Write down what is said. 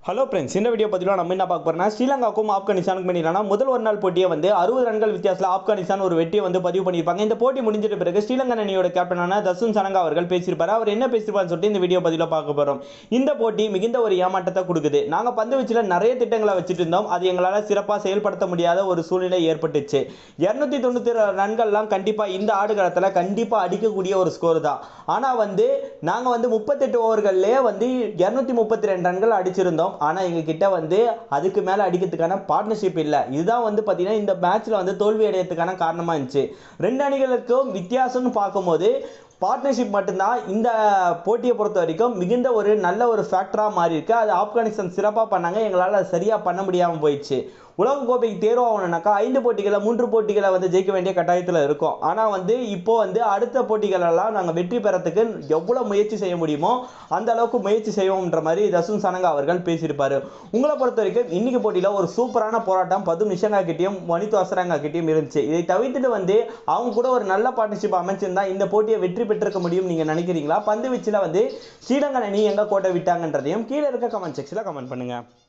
hello friends இந்த video பதிவில் நம்ம என்ன பார்க்க போறோம்னா ஸ்ரீலங்காவுக்கும் ஆப்கானிஸ்தானுக்கும் பண்ணிடலாம்னா முதல் ஒரு நாள் போட்டியை வந்து அறுபது ரன்கள் வித்தியாசத்தில் ஆப்கானிஸ்தான் ஒரு வெற்றியை வந்து பதிவு பண்ணியிருப்பாங்க இந்த போட்டி முடிஞ்சிட்ட பிறகு ஸ்ரீலங்கா அணியோட கேப்டனான தசுன் சனங்கா அவர்கள் பேசியிருப்பாரு அவர் என்ன பேசியிருப்பாருன்னு சொல்லிட்டு இந்த வீடியோ பதிவில் பார்க்க போகிறோம் இந்த போட்டி மிகுந்த ஒரு ஏமாற்றத்தை கொடுக்குது நாங்கள் பந்து வச்சில் நிறைய திட்டங்களை வச்சுட்டு இருந்தோம் அது எங்களால் சிறப்பாக செயல்படுத்த முடியாத ஒரு சூழ்நிலை ஏற்பட்டுச்சு இரநூத்தி தொண்ணூற்றி ரன்கள்லாம் கண்டிப்பாக இந்த ஆடுகளத்தில் கண்டிப்பாக அடிக்கக்கூடிய ஒரு ஸ்கோர் தான் ஆனால் வந்து நாங்கள் வந்து முப்பத்தெட்டு ஓவர்கள்லேயே வந்து இரநூத்தி முப்பத்தி ரெண்டு ரன்கள் அடிச்சிருந்தோம் ஆனால் எங்ககிட்ட வந்து அதுக்கு மேலே அடிக்கிறதுக்கான பார்ட்னர்ஷிப் இல்லை இதுதான் வந்து பார்த்தீங்கன்னா இந்த மேட்ச்சில் வந்து தோல்வி அடையறதுக்கான காரணமாக இருந்துச்சு ரெண்டு அணிகளுக்கும் வித்தியாசம்னு பார்க்கும்போது பார்ட்னர்ஷிப் மட்டும்தான் இந்த போட்டியை பொறுத்த வரைக்கும் மிகுந்த ஒரு நல்ல ஒரு ஃபேக்டராக மாறி இருக்கு அது ஆப்கானிஸ்தான் சிறப்பாக பண்ணாங்க எங்களால் அது சரியாக பண்ண முடியாமல் போயிடுச்சு உலக கோப்பைக்கு தேர்வு ஆகணும்னாக்கா ஐந்து போட்டிகளை மூன்று போட்டிகளை வந்து ஜெயிக்க வேண்டிய கட்டாயத்தில் இருக்கும் ஆனால் வந்து இப்போ வந்து அடுத்த போட்டிகளெல்லாம் நாங்கள் வெற்றி பெறத்துக்கு எவ்வளோ முயற்சி செய்ய முடியுமோ அந்த அளவுக்கு முயற்சி செய்வோம்ன்ற மாதிரி தசுன் சனங்கா அவர்கள் பேசியிருப்பாரு உங்களை பொறுத்த வரைக்கும் இன்னைக்கு போட்டியில் ஒரு சூப்பரான போராட்டம் பதும் நிஷங்கா கிட்டேயும் வனித்து அசரங்கா கிட்டேயும் இருந்துச்சு இதை தவிர்த்துட்டு வந்து அவங்க கூட ஒரு நல்ல பார்ட்னர்ஷிப் அமைச்சிருந்தா இந்த போட்டியை வெற்றி பெற்றிருக்க முடியும் நீங்கள் நினைக்கிறீங்களா பந்து வீச்சில் வந்து ஸ்ரீலங்கா அணி எங்கே கோட்டை விட்டாங்கன்றதையும் கீழே இருக்க கமெண்ட் செக்ஷனில் கமெண்ட் பண்ணுங்கள்